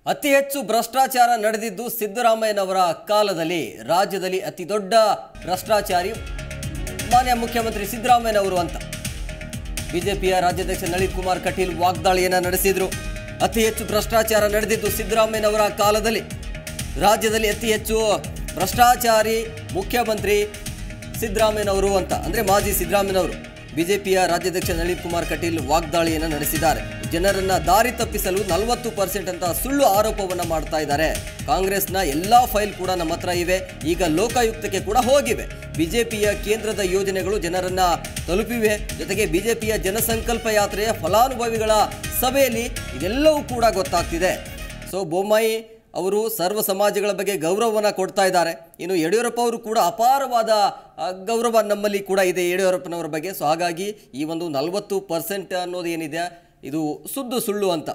ಅತಿ ಹೆಚ್ಚು ಭ್ರಷ್ಟಾಚಾರ ನಡೆದಿದ್ದು ಸಿದ್ದರಾಮಯ್ಯನವರ ಕಾಲದಲ್ಲಿ ರಾಜ್ಯದಲ್ಲಿ ಅತಿ ದೊಡ್ಡ ಭ್ರಷ್ಟಾಚಾರಿ ಮಾನ್ಯ ಮುಖ್ಯಮಂತ್ರಿ ಸಿದ್ದರಾಮಯ್ಯನವರು ಅಂತ ಬಿಜೆಪಿಯ ರಾಜ್ಯಾಧ್ಯಕ್ಷ ನಳಿನ್ ಕುಮಾರ್ ಕಟೀಲ್ ವಾಗ್ದಾಳಿಯನ್ನ ನಡೆಸಿದ್ರು ಅತಿ ಹೆಚ್ಚು ಭ್ರಷ್ಟಾಚಾರ ನಡೆದಿದ್ದು ಸಿದ್ದರಾಮಯ್ಯನವರ ಕಾಲದಲ್ಲಿ ರಾಜ್ಯದಲ್ಲಿ ಅತಿ ಹೆಚ್ಚು ಭ್ರಷ್ಟಾಚಾರಿ ಮುಖ್ಯಮಂತ್ರಿ ಸಿದ್ದರಾಮಯ್ಯನವರು ಅಂತ ಅಂದ್ರೆ ಮಾಜಿ ಸಿದ್ದರಾಮಯ್ಯನವರು ಬಿಜೆಪಿಯ ರಾಜ್ಯಾಧ್ಯಕ್ಷ ನಳಿನ್ ಕುಮಾರ್ ಕಟೀಲ್ ವಾಗ್ದಾಳಿಯನ್ನ ನಡೆಸಿದ್ದಾರೆ ಜನರನ್ನ ದಾರಿ ತಪ್ಪಿಸಲು ನಲವತ್ತು ಪರ್ಸೆಂಟ್ ಅಂತ ಸುಳ್ಳು ಆರೋಪವನ್ನ ಮಾಡ್ತಾ ಇದ್ದಾರೆ ಕಾಂಗ್ರೆಸ್ನ ಎಲ್ಲಾ ಫೈಲ್ ಕೂಡ ನಮ್ಮ ಹತ್ರ ಇವೆ ಈಗ ಲೋಕಾಯುಕ್ತಕ್ಕೆ ಕೂಡ ಹೋಗಿವೆ ಬಿಜೆಪಿಯ ಕೇಂದ್ರದ ಯೋಜನೆಗಳು ಜನರನ್ನ ತಲುಪಿವೆ ಜೊತೆಗೆ ಬಿಜೆಪಿಯ ಜನಸಂಕಲ್ಪ ಯಾತ್ರೆಯ ಫಲಾನುಭವಿಗಳ ಸಭೆಯಲ್ಲಿ ಇದೆಲ್ಲವೂ ಕೂಡ ಗೊತ್ತಾಗ್ತಿದೆ ಸೊ ಬೊಮ್ಮಾಯಿ ಅವರು ಸರ್ವ ಸಮಾಜಗಳ ಬಗ್ಗೆ ಗೌರವವನ್ನು ಕೊಡ್ತಾ ಇದ್ದಾರೆ ಇನ್ನು ಯಡಿಯೂರಪ್ಪ ಅವರು ಕೂಡ ಅಪಾರವಾದ ಆ, ಗೌರವ ನಮ್ಮಲ್ಲಿ ಕೂಡ ಇದೆ ಯಡಿಯೂರಪ್ಪನವರ ಬಗ್ಗೆ ಸೊ ಹಾಗಾಗಿ ಈ ಒಂದು ನಲವತ್ತು ಪರ್ಸೆಂಟ್ ಅನ್ನೋದು ಏನಿದೆ ಇದು ಸುದ್ದು ಸುಳ್ಳು ಅಂತ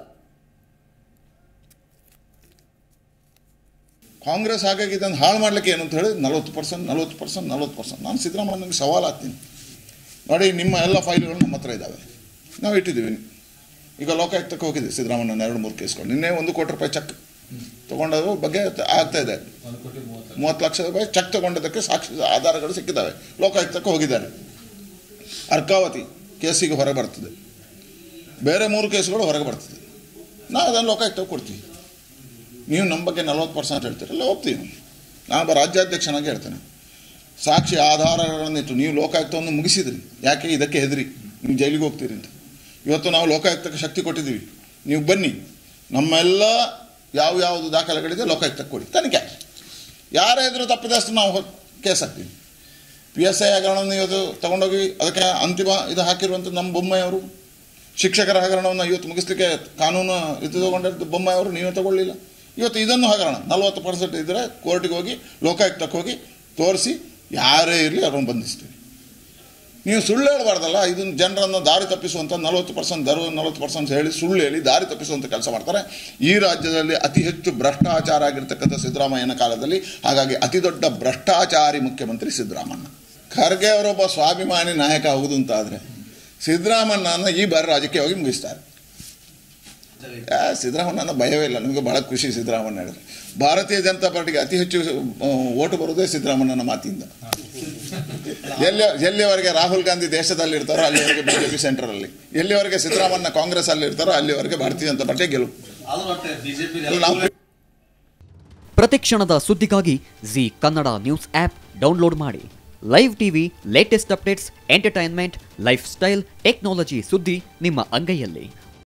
ಕಾಂಗ್ರೆಸ್ ಹಾಗಾಗಿ ಇದನ್ನು ಹಾಳು ಮಾಡಲಿಕ್ಕೆ ಏನು ಅಂತ ಹೇಳಿದ್ರೆ ನಲವತ್ತು ಪರ್ಸೆಂಟ್ ನಲವತ್ತು ಪರ್ಸೆಂಟ್ ನಲವತ್ತು ಪರ್ಸೆಂಟ್ ನಾನು ಸಿದ್ದರಾಮಯ್ಯನಿಗೆ ಸವಾಲು ಹಾಕ್ತೀನಿ ನೋಡಿ ನಿಮ್ಮ ಎಲ್ಲ ಫೈಲ್ಗಳು ನಮ್ಮ ಹತ್ರ ಇದ್ದಾವೆ ನಾವು ಇಟ್ಟಿದ್ದೀವಿ ಈಗ ಲೋಕಾಯುಕ್ತಕ್ಕೆ ಹೋಗಿದೆ ಸಿದ್ದರಾಮಯ್ಯನ ಎರಡು ಮೂರು ಕೇಸ್ಗಳು ನಿನ್ನೆ ಒಂದು ಕೋಟಿ ರೂಪಾಯಿ ಚೆಕ್ ತೊಗೊಂಡದ್ರ ಬಗ್ಗೆ ಆಗ್ತಾ ಇದೆ ಮೂವತ್ತು ಲಕ್ಷ ರೂಪಾಯಿ ಚೆಕ್ ತಗೊಂಡದಕ್ಕೆ ಸಾಕ್ಷಿ ಆಧಾರಗಳು ಸಿಕ್ಕಿದ್ದಾವೆ ಲೋಕಾಯುಕ್ತಕ್ಕೆ ಹೋಗಿದ್ದಾರೆ ಅರ್ಕಾವತಿ ಕೇಸಿಗೆ ಹೊರಗೆ ಬರ್ತದೆ ಬೇರೆ ಮೂರು ಕೇಸುಗಳು ಹೊರಗೆ ಬರ್ತದೆ ನಾವು ಅದನ್ನು ಲೋಕಾಯುಕ್ತಕ್ಕೆ ಕೊಡ್ತೀವಿ ನೀವು ನಮ್ಮ ಬಗ್ಗೆ ನಲ್ವತ್ತು ಪರ್ಸೆಂಟ್ ಹೇಳ್ತೀರಲ್ಲ ಒಪ್ತೀವಿ ನಾವು. ನಾನೊಬ್ಬ ರಾಜ್ಯಾಧ್ಯಕ್ಷನಾಗಿ ಹೇಳ್ತೇನೆ ಸಾಕ್ಷಿ ಆಧಾರಗಳನ್ನಿಟ್ಟು ನೀವು ಲೋಕಾಯುಕ್ತವನ್ನು ಮುಗಿಸಿದ್ರಿ ಯಾಕೆ ಇದಕ್ಕೆ ಹೆದರಿ ನೀವು ಜೈಲಿಗೆ ಹೋಗ್ತೀರಿ ಅಂತ ಇವತ್ತು ನಾವು ಲೋಕಾಯುಕ್ತಕ್ಕೆ ಶಕ್ತಿ ಕೊಟ್ಟಿದ್ದೀವಿ ನೀವು ಬನ್ನಿ ನಮ್ಮೆಲ್ಲ ಯಾವ ಯಾವುದು ದಾಖಲೆಗಳಿದೆ ಲೋಕಾಯುಕ್ತಕ್ಕೆ ಕೊಡಿ ತನಿಖೆ ಹಾಕಿ ಯಾರೇ ಇದ್ರೂ ತಪ್ಪಿದಷ್ಟು ನಾವು ಹೊ- ಕೇಸ್ ಹಾಕ್ತೀವಿ ಪಿ ಎಸ್ ಐ ಹಗರಣವನ್ನು ಇವತ್ತು ತಗೊಂಡೋಗಿ ಅದಕ್ಕೆ ಅಂತಿಮ ಇದು ಹಾಕಿರುವಂಥ ನಮ್ಮ ಬೊಮ್ಮಾಯಿಯವರು ಶಿಕ್ಷಕರ ಹಗರಣವನ್ನು ಇವತ್ತು ಮುಗಿಸ್ಲಿಕ್ಕೆ ಕಾನೂನು ಇದು ತಗೊಂಡಿದ್ದು ಬೊಮ್ಮಾಯಿಯವರು ನೀವೇ ತಗೊಳ್ಳಿಲ್ಲ ಇವತ್ತು ಇದನ್ನು ಹಗರಣ ನಲ್ವತ್ತು ಪರ್ಸೆಂಟ್ ಇದ್ದರೆ ಕೋರ್ಟಿಗೆ ಹೋಗಿ ಲೋಕಾಯುಕ್ತಕ್ಕೆ ಹೋಗಿ ತೋರಿಸಿ ಯಾರೇ ಇರಲಿ ಅವ್ರನ್ನ ಬಂಧಿಸ್ತೀವಿ ನೀವು ಸುಳ್ಳು ಹೇಳಬಾರ್ದಲ್ಲ ಇದನ್ನು ಜನರನ್ನು ದಾರಿ ತಪ್ಪಿಸುವಂಥ ನಲವತ್ತು ಪರ್ಸೆಂಟ್ ದರ ನಲವತ್ತು ಪರ್ಸೆಂಟ್ ಹೇಳಿ ಸುಳ್ಳು ಹೇಳಿ ದಾರಿ ತಪ್ಪಿಸುವಂಥ ಕೆಲಸ ಮಾಡ್ತಾರೆ ಈ ರಾಜ್ಯದಲ್ಲಿ ಅತಿ ಹೆಚ್ಚು ಭ್ರಷ್ಟಾಚಾರ ಆಗಿರ್ತಕ್ಕಂಥ ಸಿದ್ದರಾಮಯ್ಯನ ಕಾಲದಲ್ಲಿ ಹಾಗಾಗಿ ಅತಿ ದೊಡ್ಡ ಭ್ರಷ್ಟಾಚಾರಿ ಮುಖ್ಯಮಂತ್ರಿ ಸಿದ್ದರಾಮಣ್ಣ ಖರ್ಗೆ ಅವರೊಬ್ಬ ಸ್ವಾಭಿಮಾನಿ ನಾಯಕ ಆಗುವುದು ಅಂತ ಆದರೆ ಸಿದ್ದರಾಮಣ್ಣನ ಈ ಬಾರಿ ರಾಜಕೀಯವಾಗಿ ಮುಗಿಸ್ತಾರೆ ಆ, ಸಿದ್ದರಾಮಣ್ಣನ ಭಯವೇ ಇಲ್ಲ ನಮಗೆ ಬಹಳ ಖುಷಿ ಸಿದ್ದರಾಮಣ್ಣ ಹೇಳಿದ್ರೆ ಭಾರತೀಯ ಜನತಾ ಪಾರ್ಟಿಗೆ ಅತಿ ಹೆಚ್ಚು ಆ, ಓಟು ಬರುವುದೇ ಸಿದ್ದರಾಮಣ್ಣನ ಮಾತಿಂದ ಎಲ್ಲಿ ಎಲ್ಲಿವರೆಗೆ ರಾಹುಲ್ ಗಾಂಧಿ ದೇಶದಲ್ಲಿ ಇರ್ತಾರೋ ಅಲ್ಲಿವರೆಗೆ ಬಿಜೆಪಿ ಸೆಂಟ್ರಲ್ಲಿ ಎಲ್ಲಿವರೆಗೆ ಸಿದ್ದರಾಮಣ್ಣ ಕಾಂಗ್ರೆಸ್ ಅಲ್ಲಿ ಇರ್ತಾರೋ ಅಲ್ಲಿವರೆಗೆ ಭಾರತೀಯ ಜನತಾ ಪಾರ್ಟಿ ಗೆಲುವು ನಾವು ಪ್ರತಿಕ್ಷಣದ ಸುದ್ದಿಗಾಗಿ Zee Kannada news app download ಮಾಡಿ live TV latest updates entertainment lifestyle technology ಸುದ್ದಿ ನಿಮ್ಮ ಅಂಗೈಯಲ್ಲಿ